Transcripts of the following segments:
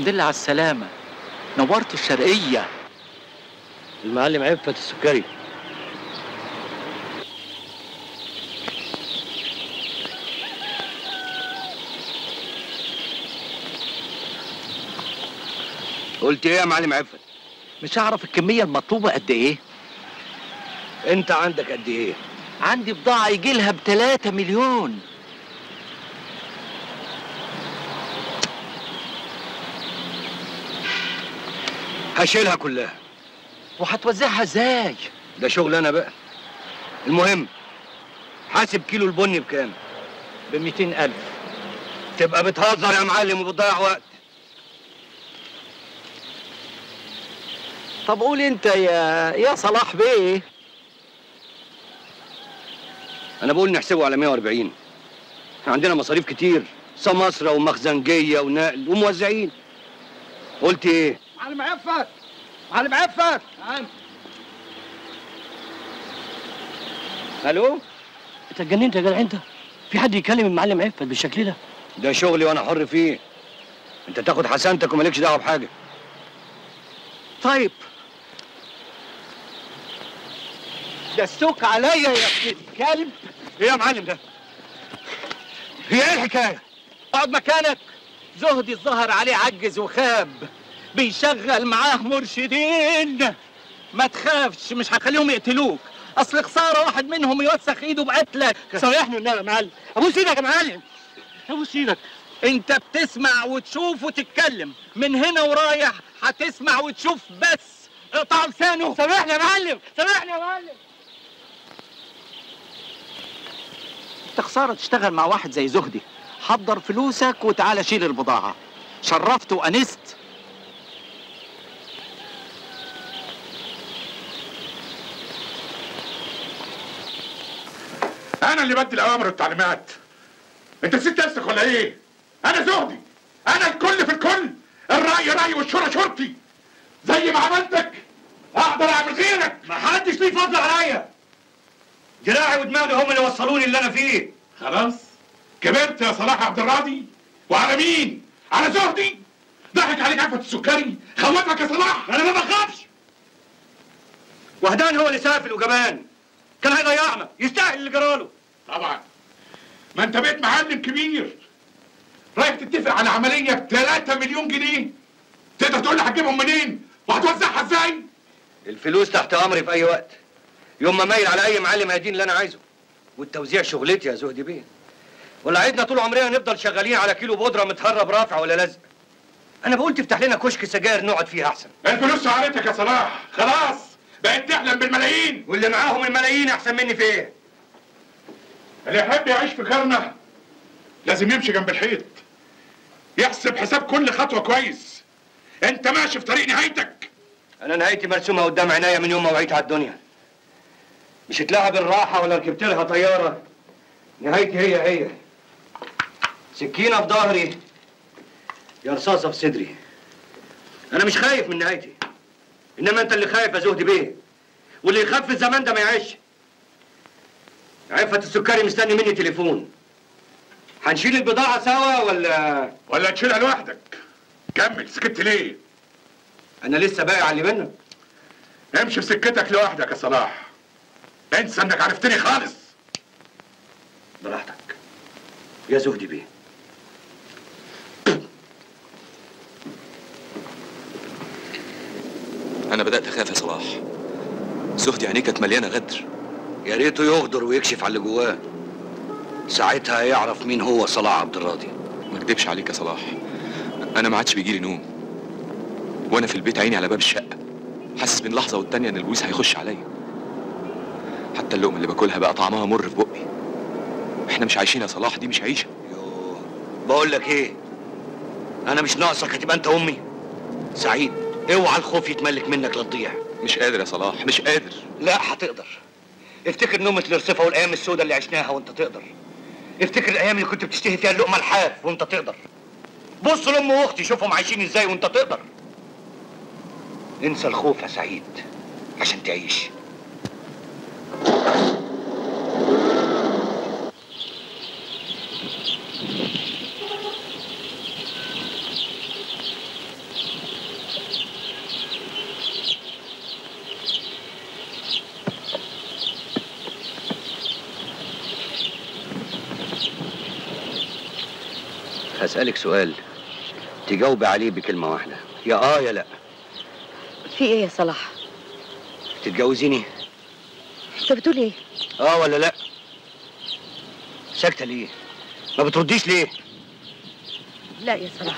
الحمد لله على السلامة نورتوا الشرقية المعلم عفت السكري قلت ايه يا معلم عفت مش هعرف الكمية المطلوبة قد ايه انت عندك قد ايه عندي بضاعة يجي لها بتلاتة مليون هشيلها كلها وهتوزعها ازاي ده شغل انا بقى المهم حاسب كيلو البني بكام بميتين ألف تبقى بتهزر يا معلم وبتضيع وقت طب قول انت يا يا صلاح بيه انا بقول نحسبه على 140 احنا عندنا مصاريف كتير سماسرة ومخزنجية ونقل وموزعين قلت ايه معلم عفت معلم عفت نعم الو انت اتجننت يا جدع انت في حد يكلم المعلم عفت بالشكل ده ده شغلي وانا حر فيه انت تاخد حسنتك ومالكش دعوه بحاجه طيب دسوك عليا يا ابن الكلب ايه يا معلم ده هي ايه الحكايه اقعد مكانك زهدي الظهر عليه عجز وخاب بيشغل معاه مرشدين ما تخافش مش هخليهم يقتلوك اصل خساره واحد منهم يوسخ ايده بقتلك سامحني النبي يا معلم ابوس ايدك يا معلم ابوس ايدك انت بتسمع وتشوف وتتكلم من هنا ورايح هتسمع وتشوف بس اقطع لسانه سامحني يا معلم سامحني يا معلم انت خساره تشتغل مع واحد زي زهدي حضر فلوسك وتعالى شيل البضاعه شرفت وانست انا اللي بدي الاوامر والتعليمات انت نسيت نفسك ولا ايه انا زهدي انا الكل في الكل الراي رايي والشورى شورتي زي ما عملتك اقدر اعمل غيرك ما حدش ليه فضل عليا دراعي ودماغي هم اللي وصلوني اللي انا فيه خلاص كبرت يا صلاح عبد الراضي وعلى مين على زهدي ضحك عليك عفة السكري خوفك يا صلاح انا ما بخافش وهدان هو اللي سافل وجبان كان هيضيعنا يستاهل اللي جراله طبعا ما انت بقيت معلم كبير رايح تتفق على عمليه ب 3 مليون جنيه تقدر تقول لي هتجيبهم منين وهتوزعها ازاي الفلوس تحت امري في اي وقت يوم ما مايل على اي معلم هيدين اللي انا عايزه والتوزيع شغلتي يا زهدي بيه ولا عيدنا طول عمرنا نفضل شغالين على كيلو بودره متهرب رافع ولا لزق انا بقول تفتح لنا كشك سجاير نقعد فيه احسن الفلوس سعرتك يا صلاح خلاص بقيت تحلم بالملايين واللي معاهم الملايين احسن مني في ايه اللي يحب يعيش في كرنه لازم يمشي جنب الحيط يحسب حساب كل خطوه كويس انت ماشي في طريق نهايتك انا نهايتي مرسومه قدام عينيا من يوم ما وعيت على الدنيا مش اتلعب بالراحه ولا ركبت لها طياره نهايتي هي هي سكينه في ظهري يا رصاصه في صدري انا مش خايف من نهايتي انما انت اللي خايف يا زهدي بيه واللي يخاف في الزمان ده ما يعيش عفت السكري مستني مني تليفون هنشيل البضاعه سوا ولا ولا تشيلها لوحدك كمل سكت ليه انا لسه باقي على اللي بينا امشي في سكتك لوحدك يا صلاح انسى انك عرفتني خالص براحتك يا زهدي بيه انا بدات اخاف يا صلاح زهدي عينيه كانت مليانه غدر يا ريته يغدر ويكشف على اللي جواه ساعتها يعرف مين هو صلاح عبد الراضي ما اكدبش عليك يا صلاح انا ما عادش بيجيلي نوم وانا في البيت عيني على باب الشقه حاسس بين لحظه والتانيه ان البوليس هيخش عليا حتى اللقمه اللي باكلها بقى طعمها مر في بقي احنا مش عايشين يا صلاح دي مش عيشه يوه بقول لك ايه انا مش ناقصك هتبقى انت امي سعيد اوعى الخوف يتملك منك لا تضيع مش قادر يا صلاح مش قادر لا هتقدر افتكر نومة الارصفة والايام السوداء اللي عشناها وانت تقدر افتكر الايام اللي كنت بتشتهي فيها اللقمة الحاف وانت تقدر بص لام واختي شوفهم عايشين ازاي وانت تقدر انسى الخوف يا سعيد عشان تعيش هسألك سؤال تجاوبي عليه بكلمة واحدة يا اه يا لا في ايه يا صلاح تتجوزيني انت بتقول ايه اه ولا لا ساكتة ليه ما بترديش ليه لا يا صلاح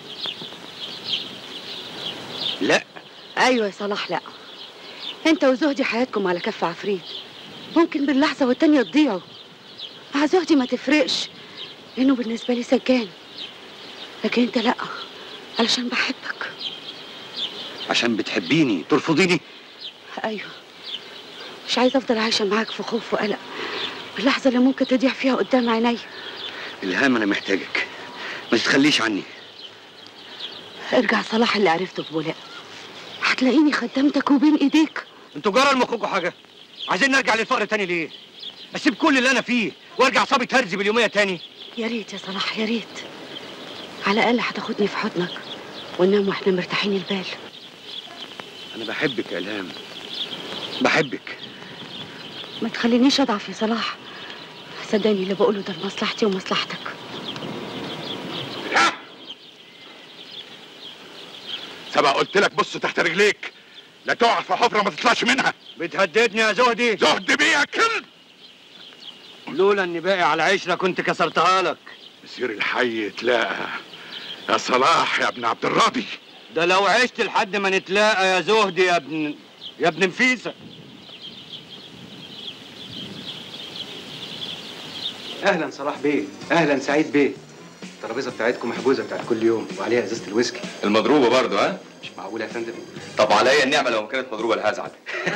لا ايوه يا صلاح لا انت وزهدي حياتكم على كف عفريت ممكن باللحظه والتانيه تضيعوا مع زهدي ما تفرقش لانه بالنسبه لي سجان لكن انت لا علشان بحبك عشان بتحبيني ترفضيني ايوه مش عايزه افضل عايشه معاك في خوف وقلق اللحظه اللي ممكن تضيع فيها قدام عيني الهام انا محتاجك ما تتخليش عني ارجع صلاح اللي عرفته في بولاق هتلاقيني خدمتك وبين ايديك انتوا جرى المخكوا حاجة عايزين نرجع للفقر تاني ليه اسيب كل اللي انا فيه وارجع صابي ترزي باليومية تاني يا ريت يا صلاح يا ريت على الاقل هتاخدني في حضنك وننام واحنا مرتاحين البال انا بحبك يا الهام بحبك ما تخلينيش اضعف يا صلاح صدقني اللي بقوله ده لمصلحتي ومصلحتك لا سبق قلت لك بص تحت رجليك لا تقع في حفره ما تطلعش منها بتهددني يا زهدي زهد بيا كلب لولا اني باقي على عشرة كنت كسرتها لك مسير الحي تلاقى يا صلاح يا ابن عبد الراضي ده لو عشت لحد ما نتلاقى يا زهدي يا ابن يا ابن نفيسة اهلا صلاح بيه اهلا سعيد بيه الترابيزه بتاعتكم محجوزه بتاعت كل يوم وعليها ازازه الويسكي المضروبه برضه ها مش معقول يا فندم طب عليا النعمه لو ما كانت مضروبه لا هزعل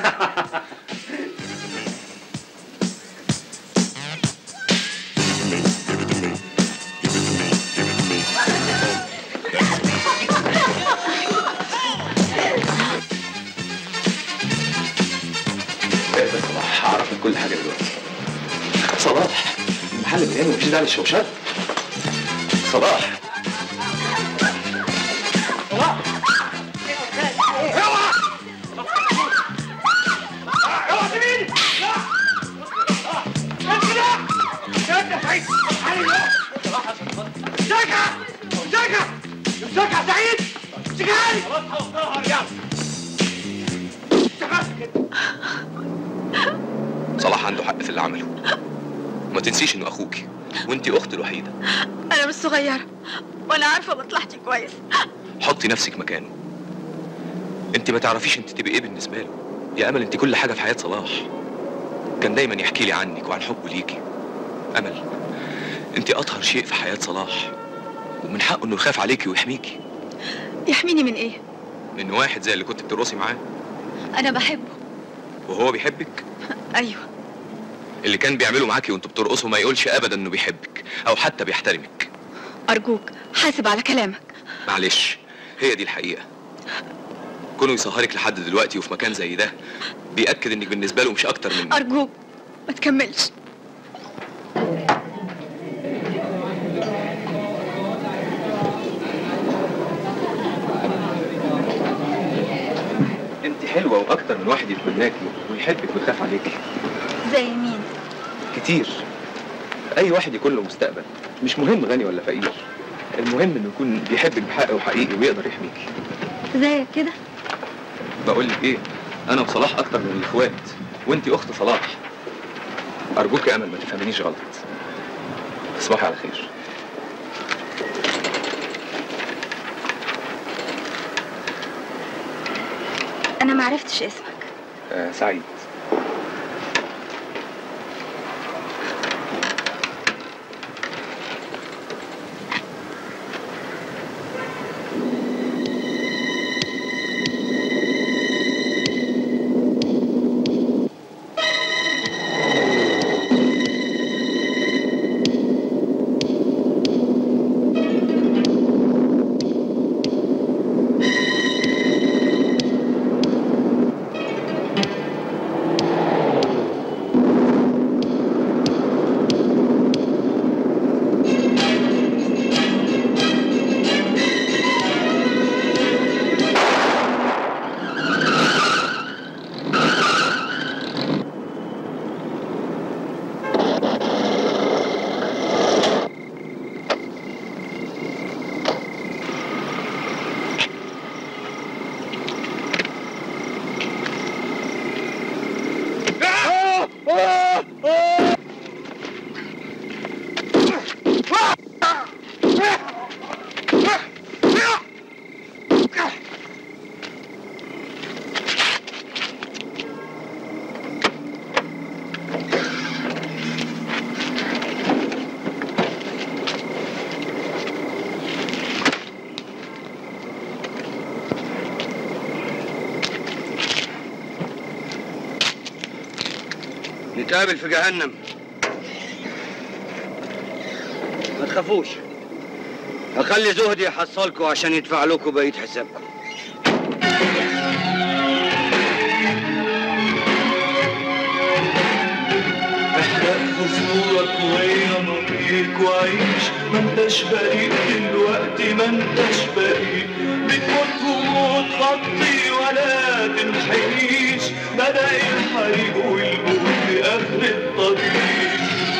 إيه بس صلاح هعرف لك كل حاجه دلوقتي صلاح المحل من هنا مفيش داعي للشوشات صلاح صلاح عنده حق في اللي عمله وما تنسيش انه اخوكي وانتي اختي الوحيده انا مش صغيره وانا عارفه مصلحتي كويس حطي نفسك مكانه انت ما تعرفيش انت تبقي ايه بالنسبه له يا امل انت كل حاجه في حياه صلاح كان دايما يحكي لي عنك وعن حبه ليكي امل انت اطهر شيء في حياه صلاح ومن حقه انه يخاف عليكي ويحميكي يحميني من ايه من واحد زي اللي كنت بترقصي معاه انا بحبه وهو بيحبك ايوه اللي كان بيعمله معاكي وانتوا بترقصوا ما يقولش ابدا انه بيحبك او حتى بيحترمك ارجوك حاسب على كلامك معلش هي دي الحقيقه كونه يسهرك لحد دلوقتي وفي مكان زي ده بيأكد انك بالنسبه له مش اكتر من ارجوك ما تكملش انت حلوه واكتر من واحد يتمناكي ويحبك ويخاف عليكي زي مين كتير اي واحد يكون له مستقبل مش مهم غني ولا فقير المهم انه يكون بيحبك بحق وحقيقي ويقدر يحميكي زيك كده بقول لك ايه انا وصلاح اكتر من الاخوات وانت اخت صلاح ارجوك يا امل ما تفهمنيش غلط تصبحي على خير انا ما عرفتش اسمك آه سعيد نتقابل في جهنم ما تخافوش هخلي زهدي يحصلكوا عشان يدفع لكم بقيه حسابكم احرق خصورك وهي مضيق وعيش ما انتش بريء دلوقتي ما انتش بريء بتموت وموت خطي ولا تنحنيش بدأ الحريق والموت في آخر الطريق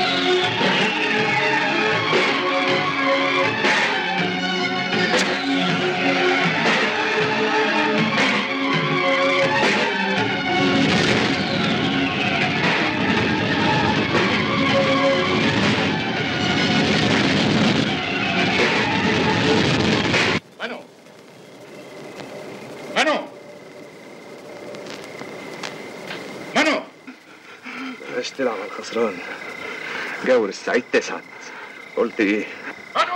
منو منو منو بلاش تلعب على الخسران جاور السعيد تسعد قلت ايه منو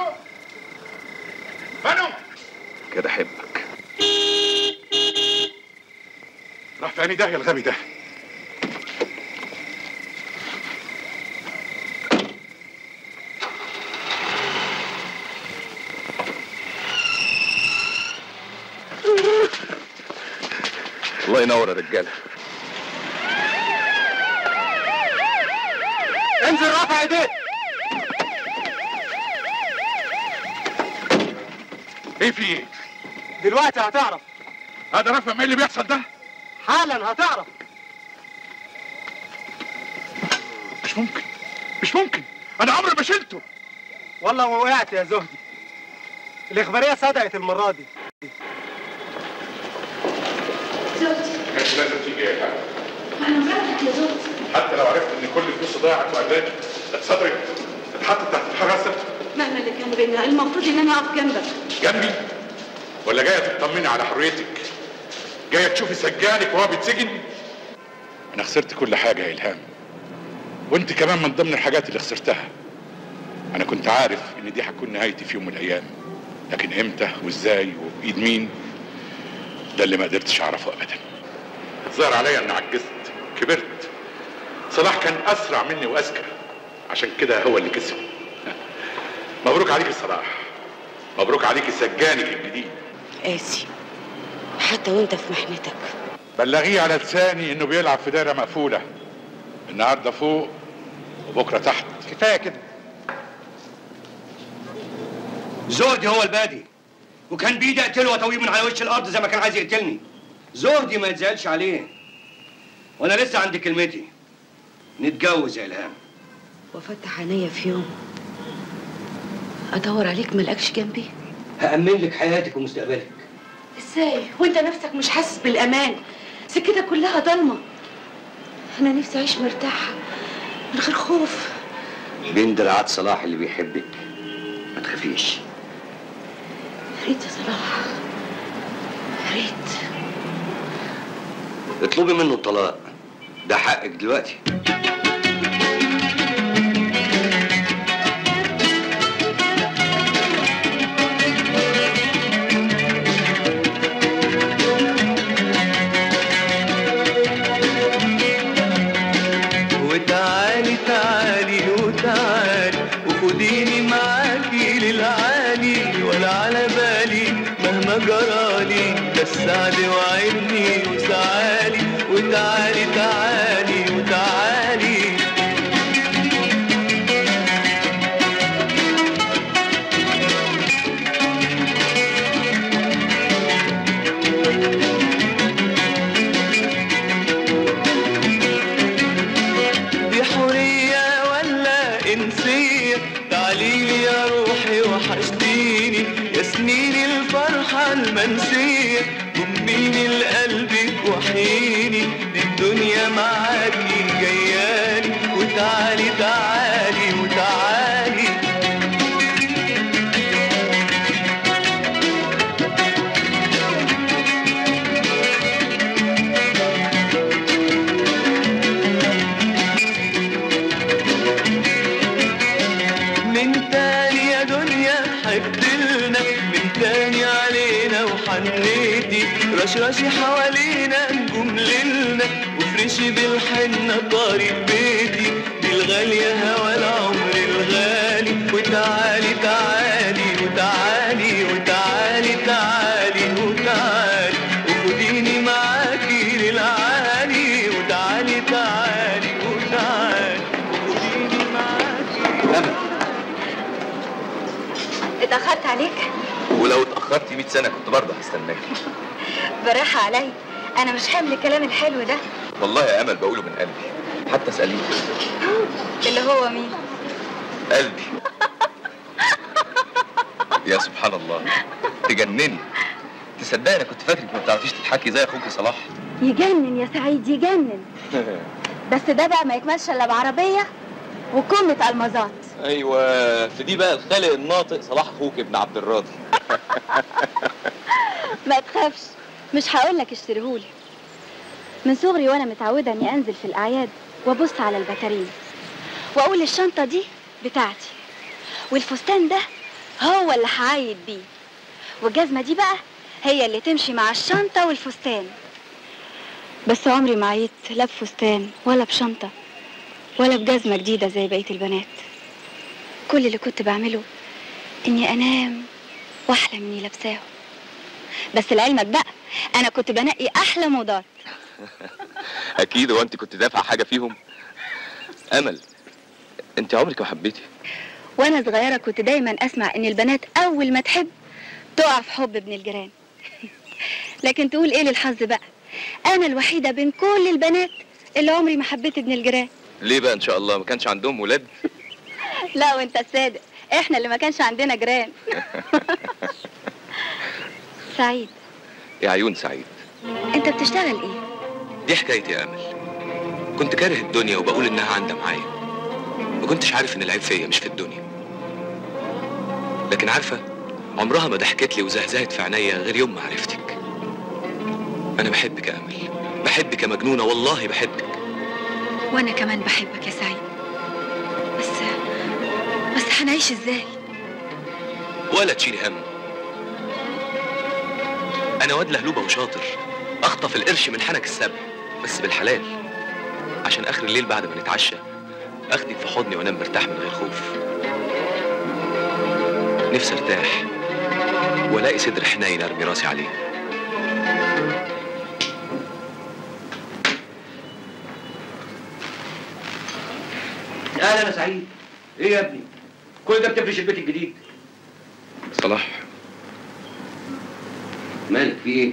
منو كده احبك راح في عيني ده يا الغبي ده الله ينور يا رجاله انزل رافع ايديك ايه في ايه دلوقتي هتعرف هذا رفع ايه اللي بيحصل ده حالا هتعرف مش ممكن مش ممكن انا عمري ما شلته والله ما وقعت يا زهدي الاخباريه صدقت المره دي كانش لازم تيجي يا حاج انا مراتك يا زوجتي حتى لو عرفت ان كل فلوسي ضاعت وقلت صدري اتحط تحت الحراسه مهما اللي كان بينا المفروض ان انا اقف جنبك جنبي ولا جايه تطمني على حريتك جايه تشوفي سجانك وهو بيتسجن انا خسرت كل حاجه يا الهام وانت كمان من ضمن الحاجات اللي خسرتها انا كنت عارف ان دي هتكون نهايتي في يوم من الايام لكن امتى وازاي وبايد مين ده اللي ما قدرتش اعرفه ابدا الظاهر عليا اني عجزت كبرت صلاح كان اسرع مني واذكى عشان كده هو اللي كسب مبروك عليك صلاح مبروك عليك سجانك الجديد قاسي حتى وانت في محنتك بلغيه على لساني انه بيلعب في دايره مقفوله النهارده فوق وبكره تحت كفايه كده زهدي هو البادي وكان بيدي اقتله واتويه من على وش الارض زي ما كان عايز يقتلني زهدي ما يتزعلش عليه وانا لسه عندي كلمتي نتجوز يا الهام وافتح عينيا في يوم ادور عليك ملقكش جنبي هأمن لك حياتك ومستقبلك ازاي وانت نفسك مش حاسس بالامان سكتك كلها ضلمه انا نفسي اعيش مرتاحه من غير خوف بين دراعات صلاح اللي بيحبك ما تخافيش يا ريت يا صلاح يا ريت اطلبي منه الطلاق ده حقك دلوقتي وتعالي تعالي وتعالي وخديني معاكي للعالي ولا على بالي مهما جرالي ده السعد وعدني وسعالي وتعالي تعالي وتعالي دي حرية ولا إنسية تعاليلي يا روحي وحشتيني يا سنين الفرحة المنسية ضميني لقلبك وحيني دي الدنيا معاكي جيالي وتعالي تعالي وتعالي من تاني يا دنيا حبتلنا من تاني علينا وحنيتي رشرشي حوالينا نجوم ليلنا وفرشتي تمشي بالحنة طريق بيتي دي الغالية هوا العمر الغالي وتعالي تعالي وتعالي وتعالي تعالي وتعالي وخديني معاكي للعالي وتعالي تعالي وتعالي وخديني معاكي اتأخرت عليك ولو اتاخرتي 100 سنه كنت برضه هستناك براحة عليا أنا مش حامل الكلام الحلو ده والله يا امل بقوله من قلبي حتى اساليه اللي هو مين قلبي يا سبحان الله تجنني تصدقني انا كنت فاكرك ما بتعرفيش تضحكي زي اخوكي صلاح يجنن يا سعيد يجنن بس ده بقى ما يكملش إلا بعربية وكمة ألمازات ايوه في دي بقى الخالق الناطق صلاح اخوك ابن عبد الراضي ما تخافش مش هقولك اشتريهولي من صغري وانا متعوده اني انزل في الاعياد وابص على البكارين واقول الشنطه دي بتاعتي والفستان ده هو اللي هعيد بيه والجزمه دي بقى هي اللي تمشي مع الشنطه والفستان بس عمري ما عيت لا بفستان ولا بشنطه ولا بجزمه جديده زي بقيه البنات كل اللي كنت بعمله اني انام واحلم اني لابساهم بس لعلمك بقى انا كنت بنقي احلى موضات اكيد هو انت كنت دافعه حاجه فيهم امل انت عمرك ما حبيتي وانا صغيره كنت دايما اسمع ان البنات اول ما تحب تقع في حب ابن الجيران لكن تقول ايه للحظ بقى انا الوحيده بين كل البنات اللي عمري ما حبيت ابن الجيران ليه بقى ان شاء الله ما كانش عندهم ولاد لا وانت الصادق احنا اللي ما كانش عندنا جيران سعيد يا عيون سعيد انت بتشتغل ايه دي حكايتي يا امل كنت كاره الدنيا وبقول انها عندها معايا ما كنتش عارف ان العيب فيا مش في الدنيا لكن عارفه عمرها ما ضحكت لي وزهزهت في عينيا غير يوم ما عرفتك انا بحبك يا امل بحبك يا مجنونه والله بحبك وانا كمان بحبك يا سعيد بس بس هنعيش ازاي ولا تشيلي هم انا واد لهلوبه وشاطر اخطف القرش من حنك السبع بس بالحلال عشان اخر الليل بعد ما نتعشى اخدك في حضني وانام مرتاح من غير خوف نفسي ارتاح والاقي صدر حنين ارمي راسي عليه اهلا يا سعيد ايه يا ابني كل ده بتفرش البيت الجديد صلاح مالك في ايه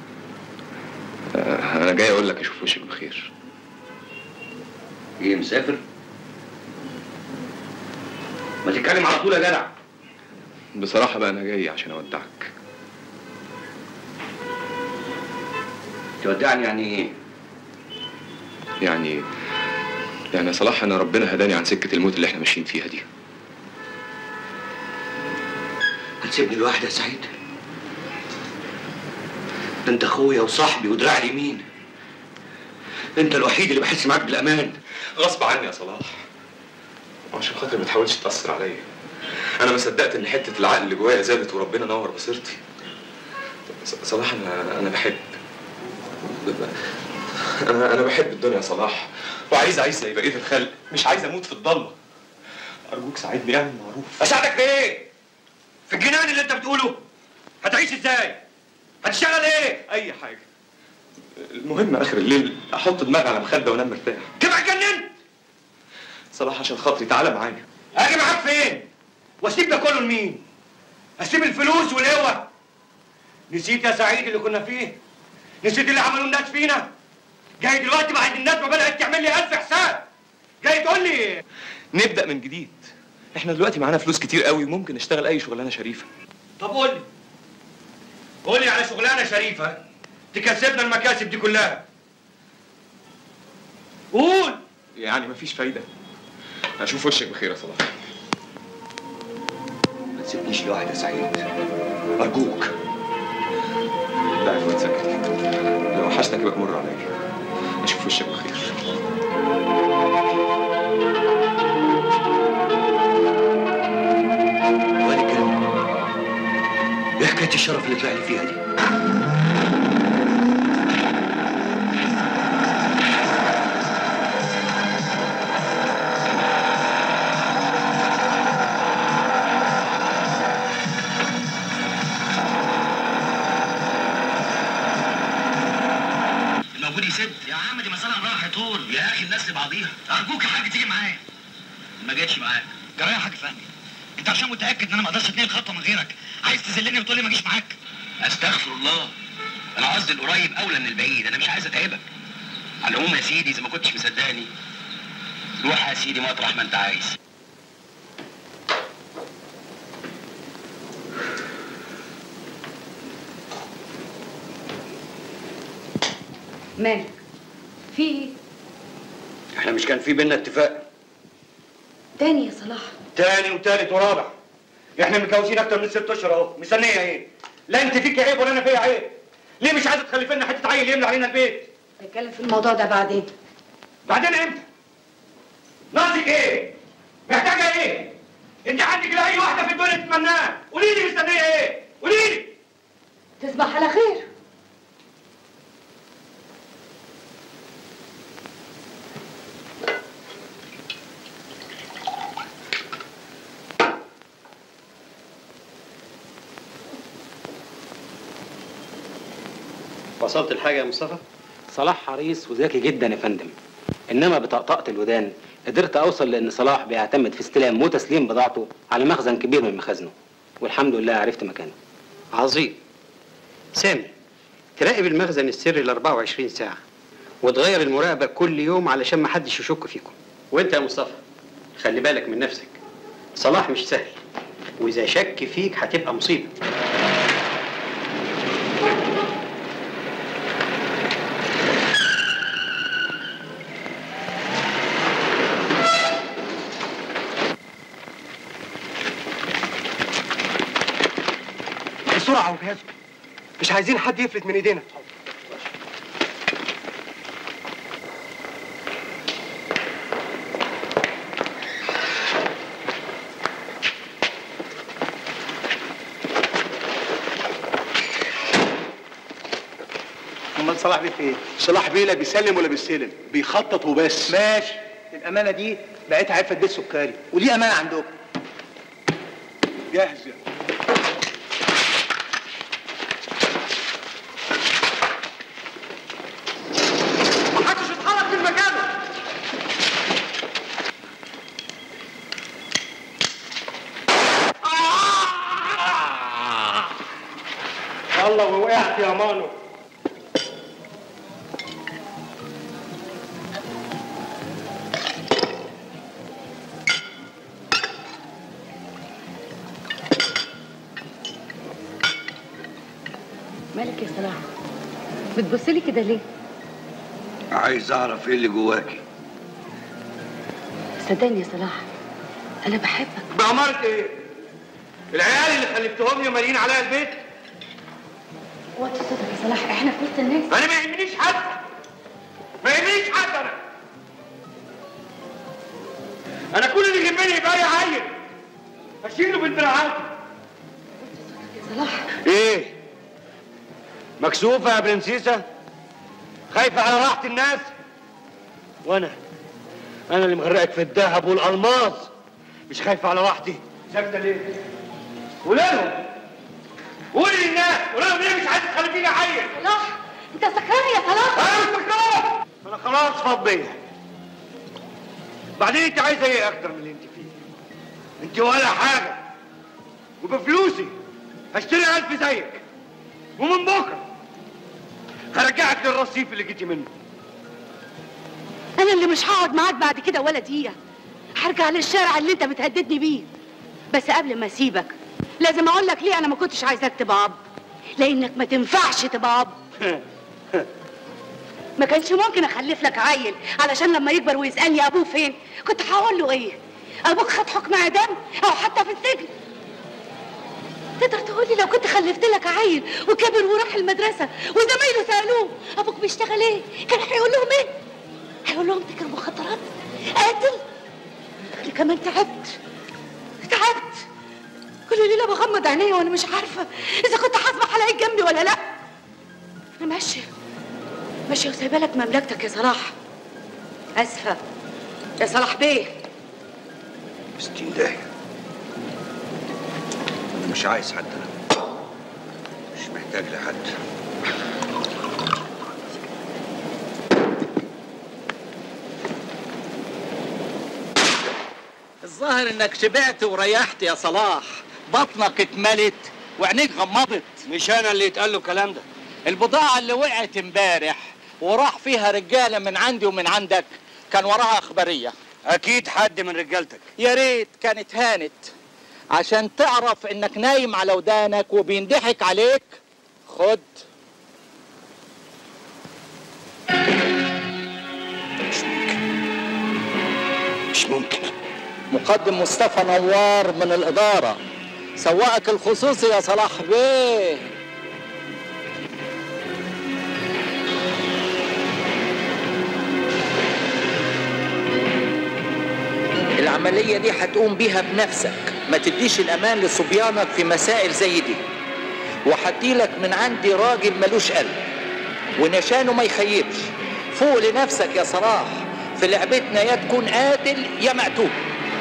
آه، انا جاي اقول لك اشوف وشك بخير ايه مسافر ما تتكلم على طول يا جدع بصراحه بقى انا جاي عشان اودعك تودعني يعني ايه يعني يعني يا صلاح انا ربنا هداني عن سكه الموت اللي احنا ماشيين فيها دي هتسيبني لوحدي يا سعيد ده انت اخويا وصاحبي ودراع اليمين انت الوحيد اللي بحس معاك بالامان غصب عني يا صلاح وعشان خاطر ما تحاولش تاثر عليا انا ما صدقت ان حته العقل اللي جوايا زادت وربنا نور بصيرتي ص- صلاح انا انا بحب انا انا بحب الدنيا يا صلاح وعايز اعيش زي بقيه الخلق مش عايز اموت في الضلمه ارجوك ساعدني اعمل معروف اساعدك في ايه في الجنان اللي انت بتقوله هتعيش ازاي هتشتغل ايه اي حاجه المهم اخر الليل احط دماغي على مخده وانام مرتاح تبقى اتجننت صلاح عشان خاطري تعالى معايا اجي معاك فين واسيب ده كله لمين اسيب الفلوس والقوه نسيت يا سعيد اللي كنا فيه نسيت اللي عملوه الناس فينا جاي دلوقتي بعد الناس ما بدات تعمل لي الف حساب جاي تقول لي نبدا من جديد احنا دلوقتي معانا فلوس كتير قوي وممكن نشتغل اي شغلانه شريفه طب قول لي قول لي على شغلانه شريفه تكسبنا المكاسب دي كلها قول يعني مفيش فايده اشوف وشك بخير يا صلاح ما تسيبنيش لوحدي يا سعيد ارجوك لا يا فؤاد سكت لو وحشتك يبقى مر عليا اشوف وشك بخير وادي الكلام ايه حكايه الشرف اللي طلع لي فيها دي موجود يسد يا عم دي مسألة عمرها هيطول يا أخي الناس لبعضيها أرجوك يا حاج تيجي معايا ما جاتش معاك جرايه يا حاج فهمي أنت عشان متأكد إن أنا ما أقدرش أتنقل خطوة من غيرك عايز تذلني وتقول لي ما أجيش معاك أستغفر الله أنا قصدي القريب أولى من البعيد أنا مش عايز أتعبك على العموم يا سيدي إذا ما كنتش مصدقني روح يا سيدي مطرح ما أنت عايز مالك في ايه احنا مش كان في بينا اتفاق تاني يا صلاح تاني وتالت ورابع احنا متجوزين اكتر من ست اشهر اهو مستنيه ايه لا انت فيك عيب ولا انا فيا عيب ليه مش عايزه تخلي لنا حته عيل يملى علينا البيت نتكلم في الموضوع ده بعدين بعدين امتى ناقصك ايه محتاجه ايه انت عندك لاي واحده في الدنيا تتمناها قولي لي مستنيه ايه قولي لي تصبح على خير وصلت الحاجة يا مصطفى؟ صلاح حريص وذكي جدا يا فندم انما بطقطقة الودان قدرت اوصل لان صلاح بيعتمد في استلام وتسليم بضاعته على مخزن كبير من مخازنه والحمد لله عرفت مكانه عظيم سامي تراقب المخزن السري ال 24 ساعة وتغير المراقبة كل يوم علشان ما حدش يشك فيكم وانت يا مصطفى خلي بالك من نفسك صلاح مش سهل وإذا شك فيك هتبقى مصيبة بسرعة وجهازه مش عايزين حد يفلت من ايدينا امال صلاح بيه فين؟ صلاح بيه لا بيسلم ولا بيستلم بيخطط وبس ماشي الامانة دي بقيت عارفة بيت سكري ودي امانة عندكم جاهز يا محدش يتحرك من مكانه يلا ووقعت يا مانو مالك يا صلاح بتبصلي كده ليه عايز اعرف ايه اللي جواكي صدقني يا صلاح انا بحبك بأمارة ايه العيال اللي خلفتهم لي مالين عليا البيت وقت صدق يا صلاح احنا في وسط الناس انا ما يهمنيش حد ما يهمنيش حد انا انا كل اللي يهمني يبقى لي عيل اشيله بالدراعات يا صلاح ايه مكسوفة يا برنسيسة خايفة على راحة الناس وانا انا اللي مغرقك في الذهب والالماس مش خايفة على راحتي ساكتة ليه قولي لهم قولي للناس قولي لهم ليه مش عايز تخلفيني عيل صلاح انت سكران يا صلاح انا مش سكران انا خلاص فاض بيا بعدين انت عايزه ايه اكتر من اللي انت فيه انت ولا حاجه وبفلوسي هشتري الف زيك ومن بكره هرجعك للرصيف اللي جيتي منه انا اللي مش هقعد معاك بعد كده ولا دقيقه هرجع للشارع اللي انت بتهددني بيه بس قبل ما اسيبك لازم اقول لك ليه انا ما كنتش عايزاك تبقى اب لانك ما تنفعش تبقى اب ما كانش ممكن اخلف لك عيل علشان لما يكبر ويسالني ابوه فين كنت هقول له ايه ابوك خد حكم اعدام او حتى في السجن تقدر تقول لي لو كنت خلفت لك عيل وكبر وراح المدرسه وزمايله سالوه ابوك بيشتغل ايه كان هيقول لهم ايه هيقول لهم تاجر مخدرات قاتل انا كمان تعبت تعبت كل ليله بغمض عينيا وانا مش عارفه اذا كنت هصبح الاقيك جنبي ولا لا انا ماشيه ماشيه وسايبه لك مملكتك يا صلاح اسفه يا صلاح بيه ستين داهية أنا مش عايز حد أنا مش محتاج لحد الظاهر انك شبعت وريحت يا صلاح بطنك اتملت وعينيك غمضت مش انا اللي يتقال له الكلام ده البضاعة اللي وقعت امبارح وراح فيها رجالة من عندي ومن عندك كان وراها اخبارية اكيد حد من رجالتك يا ريت كانت هانت عشان تعرف انك نايم على ودانك وبيندحك عليك خد مش ممكن مقدم مصطفى نوار من الإدارة سواقك الخصوصي يا صلاح بيه العملية دي هتقوم بيها بنفسك ما تديش الأمان لصبيانك في مسائل زي دي وهديلك من عندي راجل ملوش قلب ونشانه ما يخيبش فوق لنفسك يا صلاح في لعبتنا يا تكون قاتل يا مقتول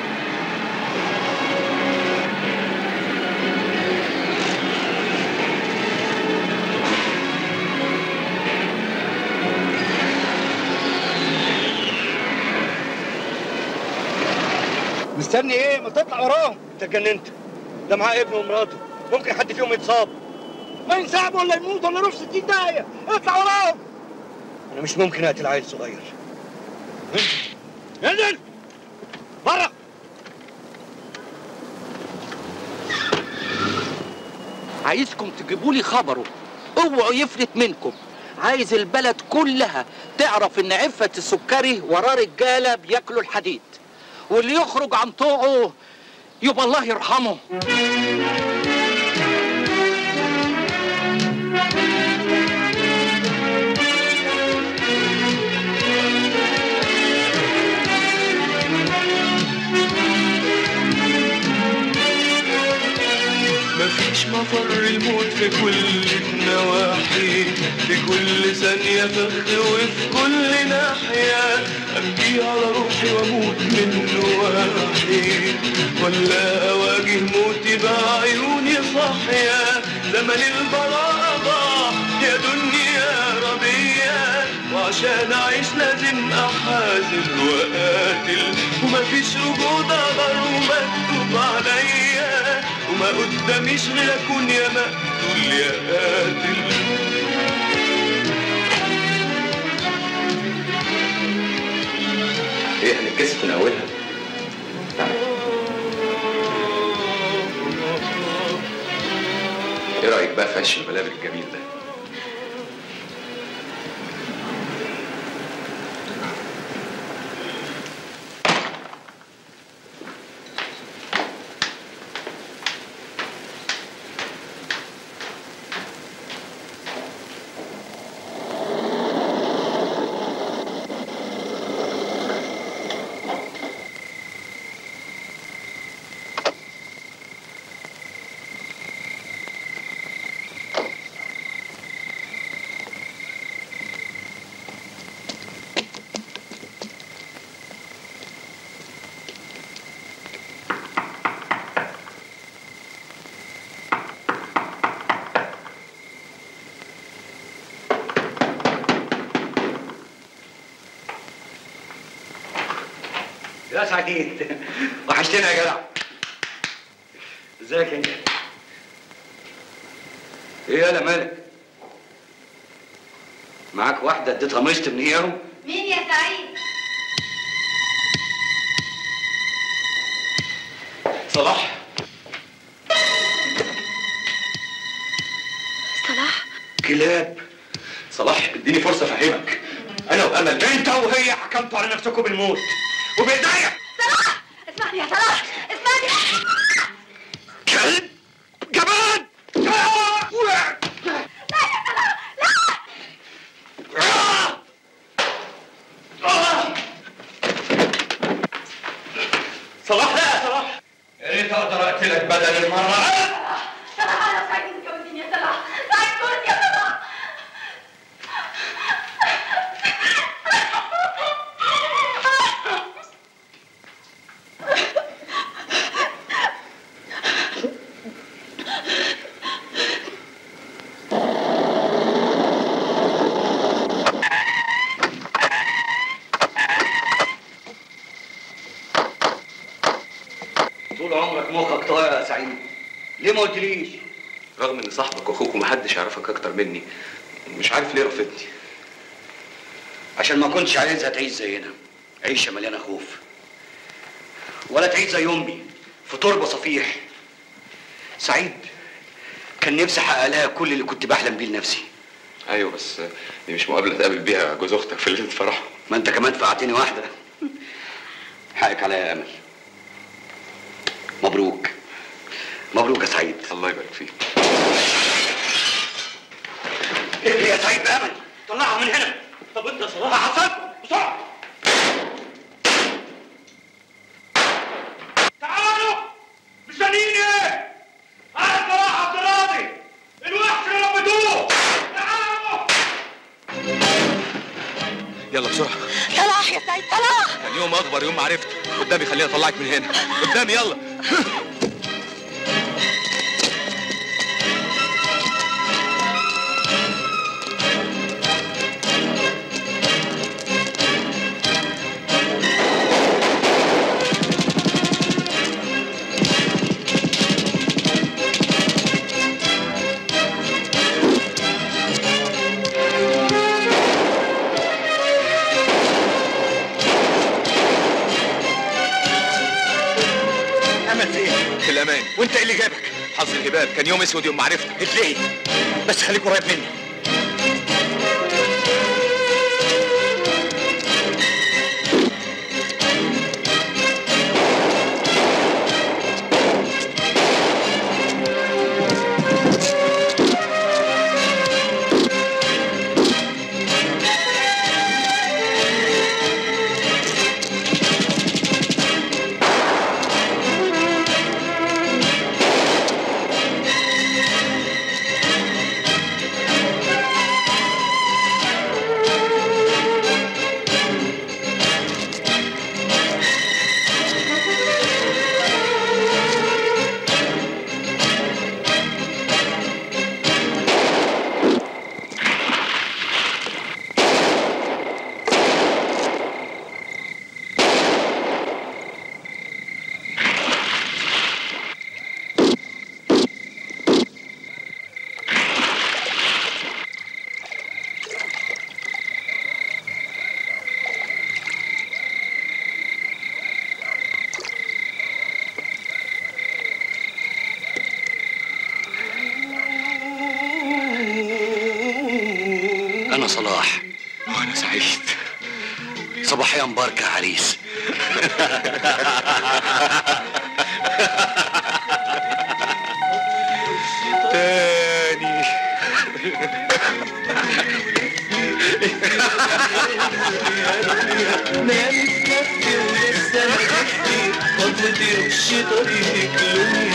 مستني ايه ما تطلع وراهم انت اتجننت ده معاه ابنه ومراته ممكن حد فيهم يتصاب ما ينسحب ولا يموت ولا يروح 60 داهية اطلع وراهم انا مش ممكن اقتل عيل صغير انزل بره عايزكم تجيبوا لي خبره اوعوا يفلت منكم عايز البلد كلها تعرف ان عفة السكري وراه رجالة بياكلوا الحديد واللي يخرج عن طوعه يبقى الله يرحمه مفيش مفر الموت في كل النواحي في كل ثانية فخ وفي كل ناحية أبكي على روحي وأموت من نواحي ولا أواجه موتي بعيوني صاحية زمن البراءة ضاع يا دنيا ربية وعشان أعيش لازم أحاسب وأقاتل ومفيش رجوع غير مكتوب عليا وما قداميش غير أكون يا مقتول يا قاتل ايه هنتكسف من اولها ايه رايك بقى في عش البلابل الجميل ده يا سعيد وحشتنا يا جدع ازيك انت ايه يالا مالك معاك واحده اديتها مشط من اياهم مين يا سعيد؟ صلاح صلاح كلاب صلاح اديني فرصه افهمك انا وامل انت وهي حكمتوا على نفسكم بالموت وبايديا صلاح اسمعني يا صلاح اسمعني كلب جبان صلاح لا يا صلاح يا ريت اقدر اقتلك بدل المره صلاح انا مش عايز تتجوزيني يا صلاح مش عايز تتجوزني يا صلاح شكلك مخك طاير يا سعيد ليه ما قلتليش رغم ان صاحبك واخوك ومحدش يعرفك اكتر مني مش عارف ليه رفضتني عشان ما كنتش عايزها تعيش زينا عيشه مليانه خوف ولا تعيش زي امي في تربه صفيح سعيد كان نفسي احقق لها كل اللي كنت بحلم بيه لنفسي ايوه بس دي مش مقابله تقابل بيها جوز اختك في ليله فرحه ما انت كمان فقعتني واحده حقك عليا يا امل مبروك مبروك يا سعيد الله يبارك فيك ايه يا سعيد بامل طلعها من هنا طب انت صراحه حصلكم بسرعه تعالوا مستنيين ايه؟ انا صلاح عبد الراضي الوحش اللي ربيتوه تعالوا يلا بسرعه صلاح يا سعيد صلاح كان يوم اخبر يوم ما عرفت قدامي خليني اطلعك من هنا قدامي يلا امل فين في الامان وانت ايه اللي جابك حظ الهباب كان يوم اسود يوم ما عرفتك ليه بس خليك قريب مني انا صلاح وانا سعيد صباحيه مباركه يا عريس تاني نامت نفسي ولسه ما جبتي خطوتي مش طريقك لوني